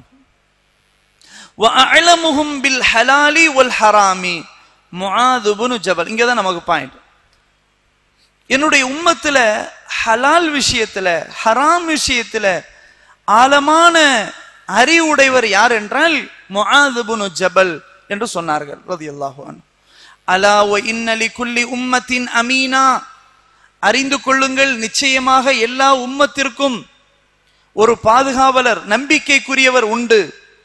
وأعلمهم بالحلال والحرام معاذ بن ஜபல் இங்க தான் நமக்கு பாயிண்ட் என்னுடைய உம்மத்துல ஹலால் விஷயத்துல ஹராம் விஷயத்துல ஆழமான அறிவுடையவர் யார் என்றால் முஆது இப்னு ஜபல் என்று சொன்னார்கள் ரலியல்லாஹு அன்ஹு அலா வ இன்ன லிகுல்லி உம்மத்தின் அமீனா அறிந்து கொள்ளுங்கள் நிச்சயமாக எல்லா உம்மத்திற்கும் ஒரு பாதுகாவலர் நம்பிக்கைக்குரியவர் உண்டு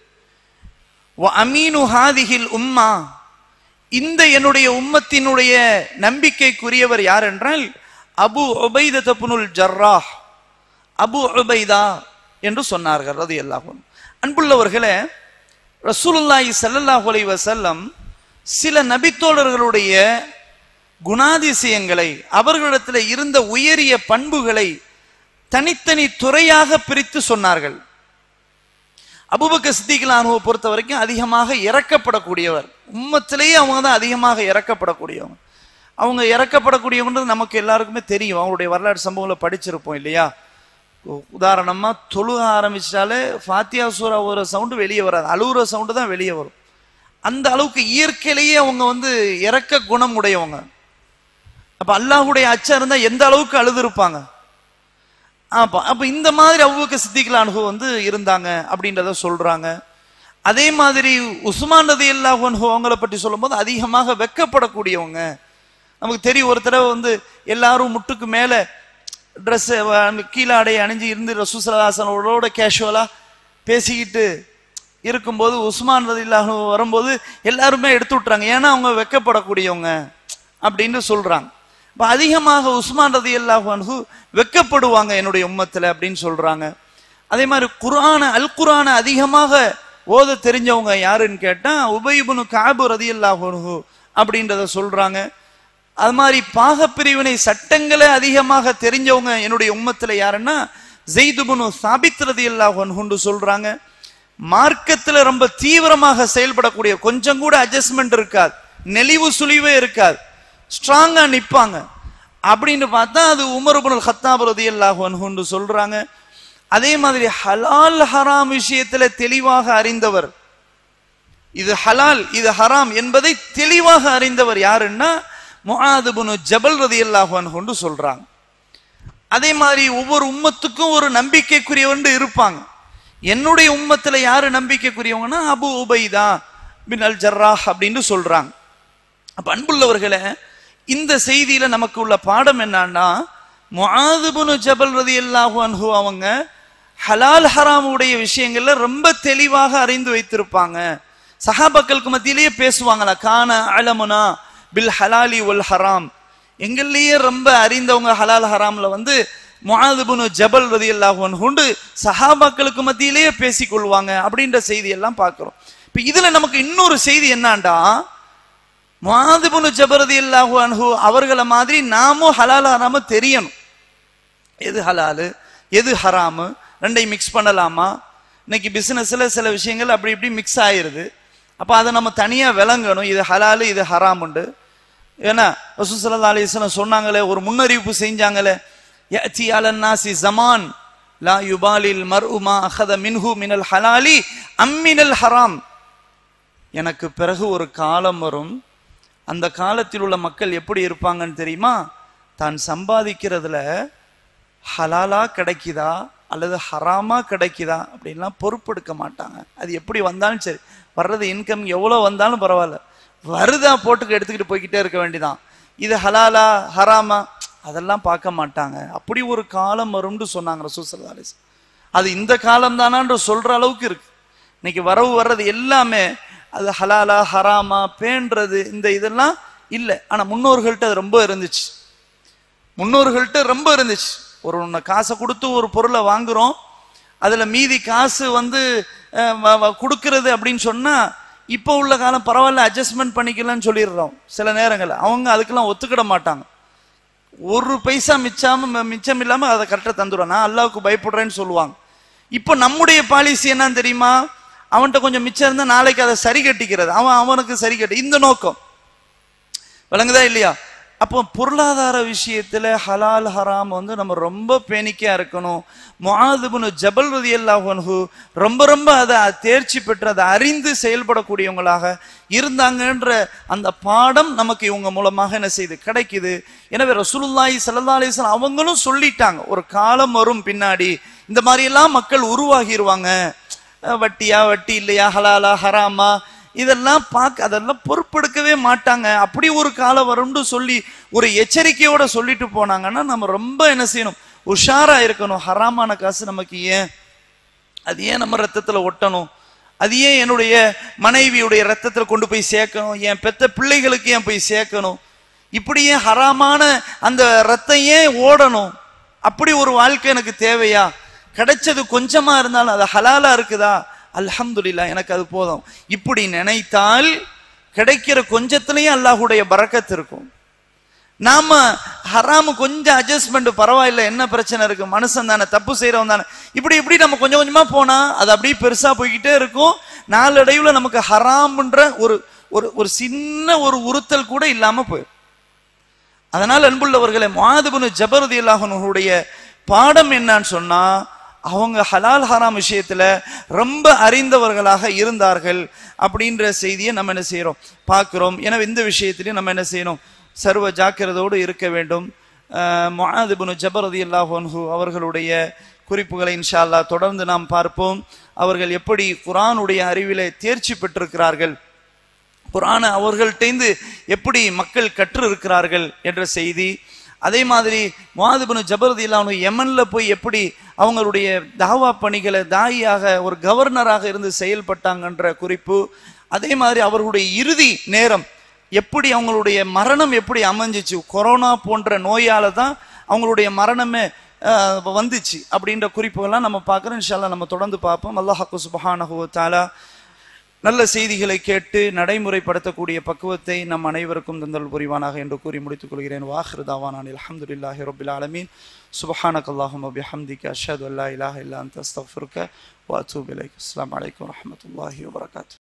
வ அமீனு ஹாதிஹில் உம்மா இந்த என்னுடைய உம்மத்தினுடைய நம்பிக்கைக்குரியவர் யார் என்றால் அபு உபைத தப்புனுல் ஜர்ராஹ் அபு உபைதா என்று சொன்னார்கள் அது எல்லாகும் அன்புள்ளவர்களே ரசூலுல்லாஹி ஸல்லல்லாஹு அலைஹி வஸல்லம் சில நபித்தோழர்களுடைய குணாதிசயங்களை அவர்களிடத்தில் இருந்த உயரிய பண்புகளை தனித்தனி துறையாக பிரித்து சொன்னார்கள் அபுபக்க சித்திகளானுவை பொறுத்த வரைக்கும் அதிகமாக இறக்கப்படக்கூடியவர் உம்மத்திலேயே அவங்க தான் அதிகமாக இறக்கப்படக்கூடியவங்க அவங்க இறக்கப்படக்கூடியவன்றது நமக்கு எல்லாருக்குமே தெரியும் அவங்களுடைய வரலாற்று சம்பவங்களை படிச்சிருப்போம் இல்லையா உ- உதாரணமா தொழுக ஆரம்பிச்சிட்டாலே ஃபாத்தியா சூரா ஒரு சவுண்டு வெளியே வராது அழுகுற சவுண்டு தான் வெளியே வரும் அந்த அளவுக்கு இயற்கையிலேயே அவங்க வந்து இறக்க குணம் உடையவங்க அப்ப அல்லாஹ்வுடைய அச்சம் இருந்தா எந்த அளவுக்கு அழுதுருப்பாங்க அப்ப அப்ப இந்த மாதிரி அவ்வளவுக்கு சித்திகள் அனுபவம் வந்து இருந்தாங்க அப்படின்றத சொல்றாங்க அதே மாதிரி உஸ்மான் ரதி அல்லாஹ் அவங்கள பற்றி சொல்லும்போது அதிகமாக வெக்கப்படக்கூடியவங்க நமக்கு தெரியும் ஒரு தடவை வந்து எல்லாரும் முட்டுக்கு மேல ட்ரெஸ் கீழாடை அணிஞ்சு இருந்து ரசூசலாசனோட கேஷுவலா பேசிக்கிட்டு இருக்கும்போது உஸ்மான் ரதி வரும்போது எல்லாருமே எடுத்து விட்டுறாங்க ஏன்னா அவங்க வெக்கப்படக்கூடியவங்க அப்படின்னு சொல்றாங்க இப்ப அதிகமாக உஸ்மான் ரதி அல்லாஹு வெக்கப்படுவாங்க என்னுடைய உம்மத்துல அப்படின்னு சொல்றாங்க அதே மாதிரி குர்ஆன அல் குர்ஆனை அதிகமாக ஓத தெரிஞ்சவங்க யாருன்னு கேட்டா உபைபுனு காபு ரதி அல்லாஹு அப்படின்றத சொல்றாங்க அது மாதிரி பாகப்பிரிவினை சட்டங்களை அதிகமாக தெரிஞ்சவங்க என்னுடைய உம்மத்துல யாருன்னா ஜெய்துபுனு சாபித் ரதி அல்லாஹு சொல்றாங்க மார்க்கத்துல ரொம்ப தீவிரமாக செயல்படக்கூடிய கொஞ்சம் கூட அட்ஜஸ்ட்மெண்ட் இருக்காது நெளிவு சுழிவே இருக்காது ஸ்ட்ராங்கா நிப்பாங்க அப்படின்னு பார்த்தா அது உமர் இப்னுல் ஹத்தாப் ரலியல்லாஹு அன்ஹுன்னு சொல்றாங்க அதே மாதிரி ஹலால் ஹராம் விஷயத்துல தெளிவாக அறிந்தவர் இது ஹலால் இது ஹராம் என்பதை தெளிவாக அறிந்தவர் யாருன்னா முஆது இப்னு ஜபல் ரலியல்லாஹு அன்ஹுன்னு சொல்றாங்க அதே மாதிரி ஒவ்வொரு உம்மத்துக்கும் ஒரு நம்பிக்கைக்குரியவன் இருப்பாங்க என்னுடைய உம்மத்துல யாரு நம்பிக்கைக்குரியவங்கன்னா அபு உபைதா பின் அல் ஜர்ராஹ் அப்படின்னு சொல்றாங்க அப்ப அன்புள்ளவர்களே இந்த செய்தியில நமக்கு உள்ள பாடம் என்னன்னா முஆதுபுனு ஜபல் ரதியல்லாஹு அன்ஹு அவங்க ஹலால் ஹராம் உடைய விஷயங்கள்ல ரொம்ப தெளிவாக அறிந்து வைத்திருப்பாங்க சஹாபாக்களுக்கு மத்தியிலேயே பேசுவாங்களா கான அலமுனா பில் ஹலாலி ஒல் ஹராம் எங்கள்லயே ரொம்ப அறிந்தவங்க ஹலால் ஹராம்ல வந்து முஆதுபுனு ஜபல் ரதியல்லாஹு அன்ஹுண்டு சஹாபாக்களுக்கு மத்தியிலேயே பேசிக்கொள்வாங்க அப்படின்ற செய்தி எல்லாம் பார்க்கிறோம் இப்ப இதுல நமக்கு இன்னொரு செய்தி என்னண்டா மாதிபுனு ஜபரதி அல்லாஹு அன்ஹு அவர்களை மாதிரி நாமும் ஹலால் ஹராம தெரியணும் எது ஹலாலு எது ஹராமு ரெண்டையும் மிக்ஸ் பண்ணலாமா இன்னைக்கு பிசினஸ்ல சில விஷயங்கள் அப்படி இப்படி மிக்ஸ் ஆயிருது அப்ப அதை நம்ம தனியா விளங்கணும் இது ஹலாலு இது ஹராமுண்டு ஏன்னா ரசூசல்லா அலிஸ்லாம் சொன்னாங்களே ஒரு முன்னறிவிப்பு செஞ்சாங்களே யஅதி அலன் நாசி ஜமான் லா யுபாலில் மர்உமா அஹத மின்ஹு மினல் ஹலாலி அம்மினல் ஹராம் எனக்கு பிறகு ஒரு காலம் வரும் அந்த காலத்தில் உள்ள மக்கள் எப்படி இருப்பாங்கன்னு தெரியுமா தான் சம்பாதிக்கிறதுல ஹலாலா கிடைக்குதா அல்லது ஹராமா கிடைக்குதா அப்படின்லாம் பொறுப்பெடுக்க மாட்டாங்க அது எப்படி வந்தாலும் சரி வர்றது இன்கம் எவ்வளோ வந்தாலும் பரவாயில்ல வருதா போட்டுக்கு எடுத்துக்கிட்டு போய்கிட்டே இருக்க வேண்டியதான் இது ஹலாலா ஹராமா அதெல்லாம் பார்க்க மாட்டாங்க அப்படி ஒரு காலம் வரும்னு சொன்னாங்க ரசூசல்லா அலிஸ் அது இந்த காலம் தானான்ற சொல்ற அளவுக்கு இருக்கு இன்னைக்கு வரவு வர்றது எல்லாமே அது ஹலாலா ஹராமா பேன்றது இந்த இதெல்லாம் இல்லை ஆனா முன்னோர்கள்ட்ட அது ரொம்ப இருந்துச்சு முன்னோர்கள்ட்ட ரொம்ப இருந்துச்சு ஒரு ஒன்று காசை கொடுத்து ஒரு பொருளை வாங்குறோம் அதுல மீதி காசு வந்து அஹ், வ- வ- கொடுக்கறது அப்படின்னு சொன்னா இப்போ உள்ள காலம் பரவாயில்ல அட்ஜஸ்ட்மெண்ட் பண்ணிக்கலாம்னு சொல்லிடுறோம் சில நேரங்கள் அவங்க அதுக்கெல்லாம் ஒத்துக்கிட மாட்டாங்க ஒரு பைசா மிச்சாம ம- மிச்சம் இல்லாம அதை கரெக்டாக தந்துடுவான் நான் அல்லாவுக்கு பயப்படுறேன்னு சொல்லுவாங்க இப்போ நம்முடைய பாலிசி என்னன்னு தெரியுமா அவன்கிட்ட கொஞ்சம் மிச்சம் இருந்தா நாளைக்கு அதை சரி கட்டிக்கிறது அவன் அவனுக்கு சரி கட்டி இந்த நோக்கம் விளங்குதா இல்லையா அப்போ பொருளாதார விஷயத்துல ஹலால் ஹராம் வந்து நம்ம ரொம்ப பேணிக்கையா இருக்கணும் முஆதுபுனு ஜபல் ரதி அல்லாஹு ரொம்ப ரொம்ப அதை தேர்ச்சி பெற்று அதை அறிந்து செயல்படக்கூடியவங்களாக இருந்தாங்கன்ற அந்த பாடம் நமக்கு இவங்க மூலமாக என்ன செய்யுது கிடைக்குது எனவே ரசூலுல்லாஹி ஸல்லல்லாஹு அலைஹி வஸல்லம் அவங்களும் சொல்லிட்டாங்க ஒரு காலம் வரும் பின்னாடி இந்த மாதிரி எல்லாம் மக்கள் உருவாகிருவாங்க அஹ் வட்டியா வட்டி இல்லையா ஹலாலா ஹராமா இதெல்லாம் பார்க்க அதெல்லாம் பொறுப்பெடுக்கவே மாட்டாங்க அப்படி ஒரு காலம் வரும்னு சொல்லி ஒரு எச்சரிக்கையோட சொல்லிட்டு போனாங்கன்னா நம்ம ரொம்ப என்ன செய்யணும் உஷாரா இருக்கணும் ஹராமான காசு நமக்கு ஏன் அது ஏன் நம்ம ரத்தத்துல ஒட்டணும் அது ஏன் என்னுடைய மனைவியுடைய ரத்தத்துல கொண்டு போய் சேர்க்கணும் என் பெத்த பிள்ளைகளுக்கு ஏன் போய் சேர்க்கணும் இப்படி ஏன் ஹராமான அந்த ரத்தம் ஏன் ஓடணும் அப்படி ஒரு வாழ்க்கை எனக்கு தேவையா கிடைச்சது கொஞ்சமா இருந்தாலும் அது ஹலாலா இருக்குதா அல்ஹம்துலில்லாஹ் எனக்கு அது போதும் இப்படி நினைத்தால் கிடைக்கிற கொஞ்சத்திலையும் அல்லாஹுடைய பரக்கத்து இருக்கும் நாம ஹராமு கொஞ்சம் அட்ஜஸ்ட்மெண்ட் பரவாயில்ல என்ன பிரச்சனை இருக்கு மனுஷன் தானே தப்பு செய்யறவன் தானே இப்படி இப்படி நம்ம கொஞ்சம் கொஞ்சமா போனா அது அப்படியே பெருசா போய்கிட்டே இருக்கும் நாளடைவுல நமக்கு ஹராம்ன்ற ஒரு ஒரு ஒரு சின்ன ஒரு உறுத்தல் கூட இல்லாம போயிடும் அதனால் அன்புள்ளவர்களே மாதுபனு ஜபரதி அல்லாஹனுடைய பாடம் என்னன்னு சொன்னா அவங்க ஹலால் ஹராம் விஷயத்துல ரொம்ப அறிந்தவர்களாக இருந்தார்கள் அப்படின்ற செய்தியை நம்ம என்ன செய்யறோம் பார்க்கிறோம் எனவே இந்த விஷயத்திலையும் நம்ம என்ன செய்யணும் சர்வ ஜாக்கிரதோடு இருக்க வேண்டும் முஆதுபுனு ஜபரதி அல்லாஹன்ஹு அவர்களுடைய குறிப்புகளை இன்ஷா அல்லாஹ் தொடர்ந்து நாம் பார்ப்போம் அவர்கள் எப்படி குரானுடைய அறிவிலே தேர்ச்சி பெற்றிருக்கிறார்கள் குரானை அவர்கள்ட்டேந்து எப்படி மக்கள் கற்று இருக்கிறார்கள் என்ற செய்தி அதே மாதிரி முவாதுபனு ஜபரதி இல்லாம யமன்ல போய் எப்படி அவங்களுடைய தாவா பணிகளை தாயியாக ஒரு கவர்னராக இருந்து செயல்பட்டாங்கன்ற குறிப்பு அதே மாதிரி அவர்களுடைய இறுதி நேரம் எப்படி அவங்களுடைய மரணம் எப்படி அமைஞ்சிச்சு கொரோனா போன்ற நோயால தான் அவங்களுடைய மரணமே அஹ், வந்துச்சு அப்படின்ற குறிப்புகள்லாம் நம்ம பார்க்குறோம் இன்ஷால்லா நம்ம தொடர்ந்து பார்ப்போம் அல்லாஹாக்கு சுபஹானஹு வ தஆலா நல்ல செய்திகளை கேட்டு நடைமுறைப்படுத்தக்கூடிய பக்குவத்தை நம் அனைவருக்கும் தந்தல் புரிவானாக என்று கூறி முடித்துக் கொள்கிறேன் வாஹிரு தாவானான் அல்ஹம்துலில்லாஹி ரபில் ஆலமீன் சுபஹானக் அல்லாஹும் பிஹம்திக அஷ்ஹது அல்லா இலாஹ இல்லா அன்த அஸ்தக்ஃபிருக்க வ அத்தூபு இலைக் அஸ்ஸலாமு அலைக்கும் வரஹ்மத்துல்லாஹி வபரகாத்துஹு